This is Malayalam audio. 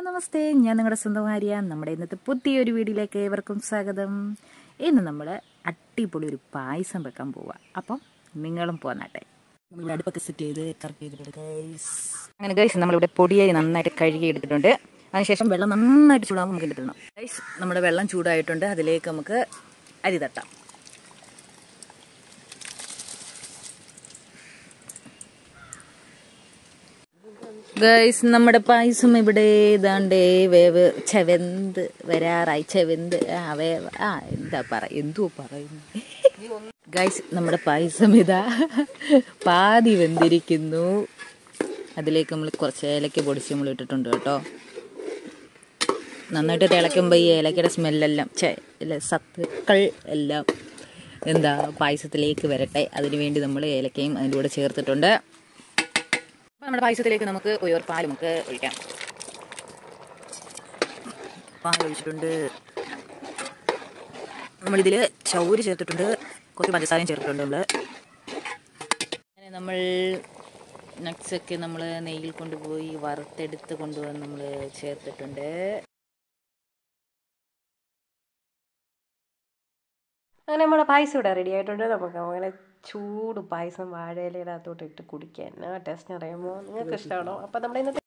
നമസ്തേ ഞാൻ നിങ്ങളുടെ സ്വന്തം ആര്യ നമ്മുടെ ഇന്നത്തെ പുതിയൊരു വീഡിയോയിലേക്ക് ഏവർക്കും സ്വാഗതം ഇന്ന് നമ്മൾ അടിപൊളി ഒരു പായസം വെക്കാൻ പോവുക അപ്പം നിങ്ങളും പോന്നാട്ടെ നമ്മളിവിടെ അടുപ്പൊക്കെ സെറ്റ് ചെയ്ത് കറക്റ്റ് ചെയ്തിട്ടുണ്ട് ഗൈസ് അങ്ങനെ ഗൈസ് നമ്മളിവിടെ പൊടിയായി നന്നായിട്ട് കഴുകി എടുത്തിട്ടുണ്ട് അതിനുശേഷം വെള്ളം നന്നായിട്ട് ചൂടാകുമ്പോൾ നമുക്ക് കിട്ടണം ഗൈസ് നമ്മുടെ വെള്ളം ചൂടായിട്ടുണ്ട് അതിലേക്ക് നമുക്ക് അരി തട്ടാം ഗൈസ് നമ്മുടെ പായസം ഇവിടെ ഇതാണ്ടേ വേവ് ചെവന്ത് വരാറായി ചെവന്ത് ആ വേവ് ആ എന്താ പറ എന്തോ പറയുന്നു ഗൈസ് നമ്മുടെ പായസം ഇതാ പാതി വെന്തിരിക്കുന്നു അതിലേക്ക് നമ്മൾ കുറച്ച് ഏലക്ക പൊടിച്ച് നമ്മൾ ഇട്ടിട്ടുണ്ട് കേട്ടോ നന്നായിട്ട് തിളയ്ക്കുമ്പോൾ ഈ ഏലക്കയുടെ സ്മെല്ലെല്ലാം ചേ ഇല്ല സത്തുക്കൾ എല്ലാം എന്താ പായസത്തിലേക്ക് വരട്ടെ അതിനു വേണ്ടി നമ്മൾ ഏലക്കയും അതിൻ്റെ കൂടെ ചേർത്തിട്ടുണ്ട് അപ്പോൾ നമ്മുടെ പായസത്തിലേക്ക് നമുക്ക് ഒരു പാൽ നമുക്ക് ഒഴിക്കാം പാൽ ഒഴിച്ചിട്ടുണ്ട് നമ്മളിതിൽ ചൗര് ചേർത്തിട്ടുണ്ട് കുറച്ച് പഞ്ചസാരയും ചേർത്തിട്ടുണ്ട് നമ്മൾ അങ്ങനെ നമ്മൾ നട്ട്സൊക്കെ നമ്മൾ നെയ്യിൽ കൊണ്ടുപോയി വറുത്തെടുത്ത് കൊണ്ടുവന്ന് നമ്മൾ ചേർത്തിട്ടുണ്ട് അങ്ങനെ നമ്മുടെ പായസം ഇവിടെ റെഡി ആയിട്ടുണ്ട് നമുക്ക് അങ്ങനെ ചൂട് പായസം വാഴയിലയുടെ അകത്തോട്ട് ഇട്ട് കുടിക്കാൻ ആ ടേസ്റ്റ് അറിയുമ്പോൾ നിങ്ങൾക്ക് ഇഷ്ടമാണോ അപ്പം നമ്മുടെ ഇന്നത്തെ